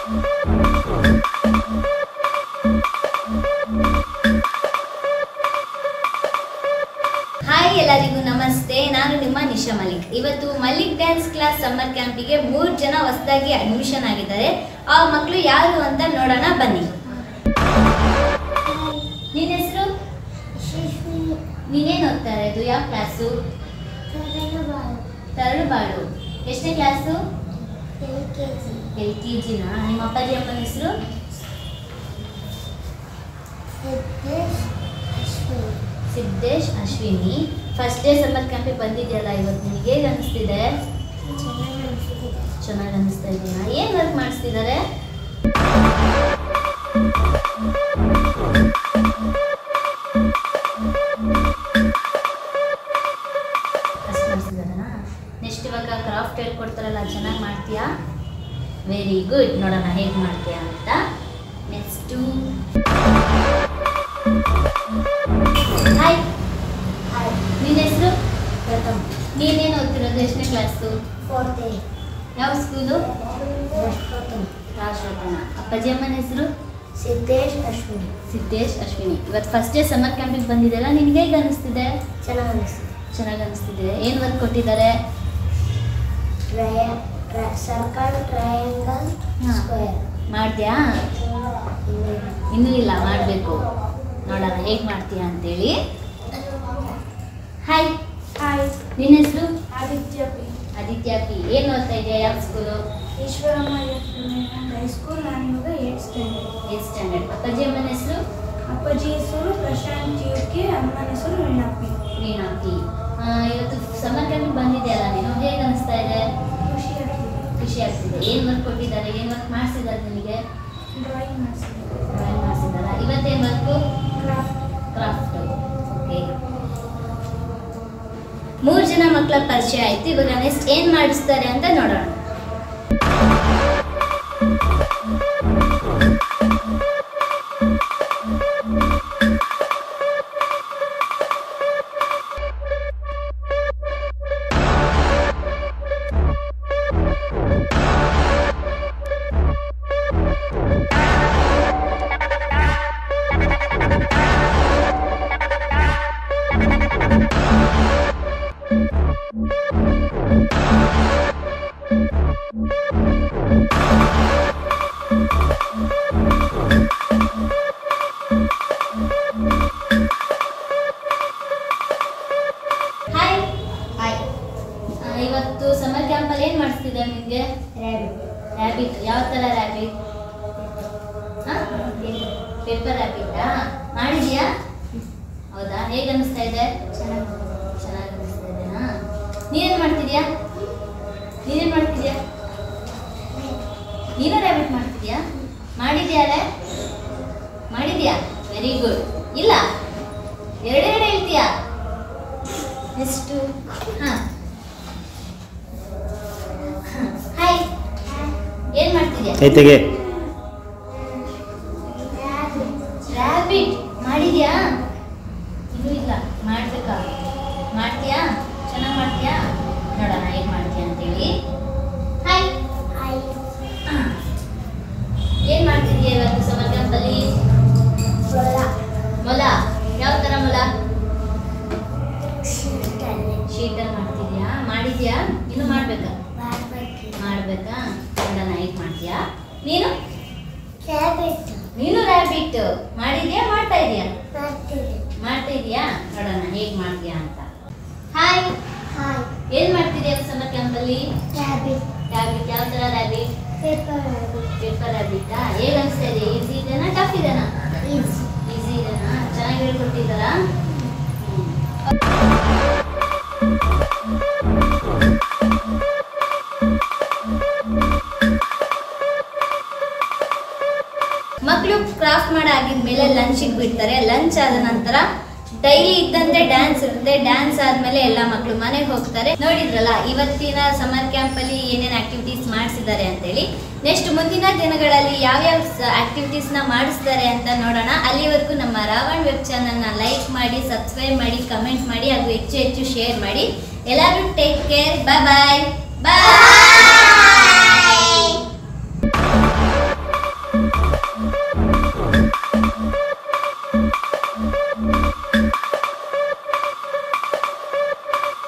Hi ಎಲ್ಲರಿಗೂ ನಮಸ್ತೆ ನಾನು ನಿಮ್ಮ ನಿಶಾ ಮಲಿಕ್ ಇವತ್ತು ಮಲಿಕ್ ಡ್ಯಾನ್ಸ್ ಕ್ಲಾಸ್ ಸಮ್ಮರ್ ಕ್ಯಾಂಪಿಗೆ ಮೂರು ಜನ ಹೊಸದಾಗಿ ಅಡ್ಮಿಷನ್ ಆಗಿದ್ದಾರೆ ಆ ಮಕ್ಕಳು ಯಾರು ಅಂತ ನೋಡೋಣ ಬನ್ನಿ ನಿನ್ನ ಹೆಸರು ನೀನೇನು ಓದ್ತಾ ಇರೋದು ಯಾವ ಕ್ಲಾಸು ತರಳು ಬಾಳು ಎಷ್ಟನೇ ಕ್ಲಾಸು ಎಲ್ ಕೆ ಜಿನ ನಿಮ್ಮ ಅಪ್ಪಾಜಿ ಅಮ್ಮನ ಹೆಸರು Siddesh Ashwini first day summer ಕ್ಯಾಂಪಿಗೆ ಬಂದಿದೆಯಲ್ಲ ಇವತ್ತು ನಿನಗೆ ಹೇಗೆ ಅನಿಸ್ತಿದೆ ಚೆನ್ನಾಗಿ ಅನಿಸ್ತಾ ಇದೆಯಾ ಏನು ವರ್ಕ್ ಮಾಡಿಸ್ತಿದ್ದಾರೆ ಅಷ್ಟು ಮಾಡಿಸಿದಾರಾ ನೆಕ್ಸ್ಟ್ ಇವಾಗ ಕ್ರಾಫ್ಟ್ ಹೇಳ್ಕೊಡ್ತಾರಲ್ಲ ಚೆನ್ನಾಗಿ ಮಾಡ್ತೀಯಾ ವೆರಿ ಗುಡ್ ನೋಡೋಣ ಹೇಗೆ ಮಾಡ್ತೀಯಾ ಅಂತ ನೆಕ್ಸ್ಟು ಹಾಯ್ ನಿನ್ನ ಹೆಸರು ಪ್ರಥಮ್ ನೀನೇನು ಓದ್ತಿರೋದು ಎಷ್ಟನೇ ಕ್ಲಾಸು ಯಾವ ಸ್ಕೂಲು ರಾಜರತ್ನ ಅಪ್ಪಾಜಿ ಅಮ್ಮನ ಹೆಸರು ಸಿದ್ದೇಶ್ ಅಶ್ವಿನಿ ಸಿದ್ದೇಶ್ ಅಶ್ವಿನಿ ಇವತ್ತು ಫಸ್ಟ್ ಡೇ ಸಮ್ಮರ್ ಕ್ಯಾಂಪಿಗೆ ಬಂದಿದ್ದೆಲ್ಲ ನಿನಗೆ ಹೇಗೆ ಅನಿಸ್ತಿದೆ ಚೆನ್ನಾಗಿ ಅನಿಸ್ತಿದೆ ಚೆನ್ನಾಗಿ ಅನಿಸ್ತಿದೆ ಏನು ವರ್ಕ್ ಕೊಟ್ಟಿದ್ದಾರೆ ಟ್ರಯ ಸರ್ಕಲ್ ಟ್ರಯಾಂಗಲ್ ಹಾ. ಸ್ಕ್ವೇರ್ ಮಾಡ್ದ್ಯಾ ಇನ್ನೂ ಇಲ್ಲ ಮಾಡಬೇಕು ನೋಡೋಣ ಹೇಗೆ ಮಾಡ್ತೀಯಾ ಅಂತೇಳಿ ಹಾಯ್ ಹಾಯ್ ನಿನ್ನ ಹೆಸರು ಆದಿತ್ಯ ಪಿ ಆದಿತ್ಯ ಪಿ ಏನು ಓದ್ತಾ ಇದೆಯಾ ಯಾವ ಸ್ಕೂಲು ಈಶ್ವರಮ್ಮ ಹೈಸ್ಕೂಲ್ ನಾನು ಇವಾಗ ಏಟ್ ಸ್ಟ್ಯಾಂಡರ್ಡ್ ಏಟ್ ಸ್ಟ್ಯಾಂಡರ್ಡ್ ಅಪ್ಪಾಜಿ ಅಮ್ಮನ ಹೆಸರು ಅಪ್ಪಾಜಿ ಹೆಸರು ಪ್ರಶಾಂತ್ ಕೆ ಅಮ್ಮನ ಹೆಸರು ವೀಣಾಪಿ ವೀಣಾ ಪಿ ಆ, ಇವತ್ತು ಸಮ್ಮರ್ ಕ್ಯಾಂಪಿಗೆ ಬಂದಿದೆಯಲ್ಲ ನೀನು ಹೇಗೆ ಅನಿಸ್ತಾ ಇದೆ ಖುಷಿ ಆಗ್ತಿದೆ ಖುಷಿ ಆಗ್ತಿದೆ ಏನು ವರ್ಕ್ ಕೊಟ್ಟಿದ್ದಾರೆ ಏನು ವರ್ಕ್ ಮಾಡಿಸಿದ್ದಾರೆ ನಿನಗೆ ಡ್ರಾಯಿಂಗ್ ಮಾಡಿಸಿದೆ ಡ್ರಾಯಿಂಗ್ ಮಾಡಿಸಿದಾರಾ ಇವತ್ತೇನು ವರ್ಕು ಕ್ರಾಫ್ಟ್ ಕ್ರಾಫ್ಟ್ ಓಕೆ ಮೂರು ಜನ ಮಕ್ಕಳ ಪರಿಚಯ ಆಯ್ತು ಇವಾಗ ನೆಕ್ಸ್ಟ್ ಏನು ಮಾಡಿಸ್ತಾರೆ ಅಂತ ನೋಡೋಣ ಹಾಯ್ ಹಾಯ್ ಇವತ್ತು ಸಮ್ಮರ್ ಕ್ಯಾಂಪಲ್ಲಿ ಏನು ಮಾಡಿಸ್ತಿದ್ದೆ ನಿಮಗೆ ರ್ಯಾಬಿಟ್ ಯಾವ ಥರ ರ್ಯಾಬಿಟ್ ಪೇಪರ್ ರ್ಯಾಬಿಟಾ ಮಾಡಿದ್ಯಾ ಹೌದಾ ಹೇಗೆ ಅನಿಸ್ತಾ ಇದೆ ಚೆನ್ನಾಗಿ ಚೆನ್ನಾಗಿ ಅನಿಸ್ತಾ ಇದೆನಾ ನೀನೇನು ಮಾಡ್ತಿದ್ಯಾ ನೀನೇನು ಮಾಡ್ತಿದ್ಯಾ ನೀನು ರ್ಯಾಬಿಟ್ ಮಾಡ್ತಿದ್ಯಾ ಮಾಡಿದ್ಯಾರೆ ಮಾಡಿದ್ಯಾ ವೆರಿ ಗುಡ್ ಇಲ್ಲ ಎರಡೆರಡು ಹೇಳ್ತೀಯಾ ಎಷ್ಟು ಹಾಂ ಹಾಯ್ ಏನು ಮಾಡ್ತಿದ್ಯಾ ಐತೆಗೆ ರ್ಯಾಬಿಟ್ ಮಾಡಿದ್ಯಾ ಇನ್ನೂ ಇಲ್ಲ ಮಾಡ್ಬೇಕಾ ಮಾಡ್ತೀಯಾ ಚೆನ್ನಾಗಿ ಮಾಡ್ತೀಯಾ ನೋಡೋಣ ಹೇಗೆ ಮಾಡ್ತೀಯಾ ಅಂತೇಳಿ ಹಾಯ್ ಹಾಯ್ ಏನು ಮಾಡ್ತಿದ್ಯಾ ಇವತ್ತು ಸಮರ್ ಕ್ಯಾಂಪಲ್ಲಿ ಮೊಲ ಮೊಲ ಯಾವ ಥರ ಮೊಲ ಶೀಟಲ್ಲಿ ಶೀಟಲ್ಲಿ ಮಾಡ್ತಿದ್ಯಾ ಮಾಡಿದ್ಯಾ ಇನ್ನು ಮಾಡ್ಬೇಕಾ ಮಾಡಬೇಕು ಮಾಡ್ಬೇಕಾ ನೋಡೋಣ ಹೇಗೆ ಮಾಡ್ತೀಯಾ ನೀನು ಕ್ಯಾಬೆಟ್ ನೀನು ರ್ಯಾಬಿಟ್ ಮಾಡಿದ್ಯಾ ಮಾಡ್ತಾ ಇದೀಯಾ ಮಾಡ್ತೀವಿ ಮಾಡ್ತಾ ಇದೀಯಾ ನೋಡೋಣ ಹೇಗೆ ಮಾಡ್ತೀಯಾ ಅಂತ ಹಾಯ್ ಹಾಯ್ ಏನ್ ಮಾಡ್ತಿದ್ಯಾ ಸಮ್ಮರ್ ಕ್ಯಾಂಪಲ್ಲಿ ಕ್ಯಾಬೆಟ್ ರ್ಯಾಬಿಟ್ ಯಾವ ಥರ ರ್ಯಾಬಿಟ್ ಪೇಪರ್ ರ್ಯಾಬಿಟ್ ಪೇಪರ್ ರ್ಯಾಬಿಟಾ ಹೇಗೆ ಅನಿಸ್ತಾ ಇದೆ ಈಸಿ ಇದೆನಾ ಟಫ್ ಇದೆನಾ ಈಸ್ ಈಸಿ ಇದೆನಾ ಚೆನ್ನಾಗಿ ಹೇಳ್ಕೊಟ್ಟಿದ್ದಾರಾ ಮಕ್ಕಳು ಕ್ರಾಫ್ಟ್ ಮಾಡಾಗಿದ್ಮೇಲೆ ಲಂಚಿಗೆ ಬಿಡ್ತಾರೆ ಲಂಚ್ ಆದ ನಂತರ ಡೈಲಿ ಇದ್ದಂತೆ ಡ್ಯಾನ್ಸ್ ಇರುತ್ತೆ ಡ್ಯಾನ್ಸ್ ಆದ್ಮೇಲೆ ಎಲ್ಲ ಮಕ್ಕಳು ಮನೆಗೆ ಹೋಗ್ತಾರೆ ನೋಡಿದ್ರಲ್ಲ ಇವತ್ತಿನ ಸಮರ್ ಕ್ಯಾಂಪ್ ಅಲ್ಲಿ ಏನೇನು ಆಕ್ಟಿವಿಟೀಸ್ ಮಾಡಿಸಿದ್ದಾರೆ ಅಂತೇಳಿ ನೆಕ್ಸ್ಟ್ ಮುಂದಿನ ದಿನಗಳಲ್ಲಿ ಯಾವ್ಯಾವ ಆಕ್ಟಿವಿಟೀಸ್ ನ ಮಾಡಿಸ್ತಾರೆ ಅಂತ ನೋಡೋಣ ಅಲ್ಲಿವರೆಗೂ ನಮ್ಮ ರಾವಣ್ ವೆಬ್ ಚಾನಲ್ ನ ಲೈಕ್ ಮಾಡಿ ಸಬ್ಸ್ಕ್ರೈಬ್ ಮಾಡಿ ಕಮೆಂಟ್ ಮಾಡಿ ಹಾಗೂ ಹೆಚ್ಚು ಹೆಚ್ಚು ಶೇರ್ ಮಾಡಿ ಎಲ್ಲರೂ ಟೇಕ್ ಕೇರ್ ಬಾಯ್ ಬಾಯ್ ಬಾಯ್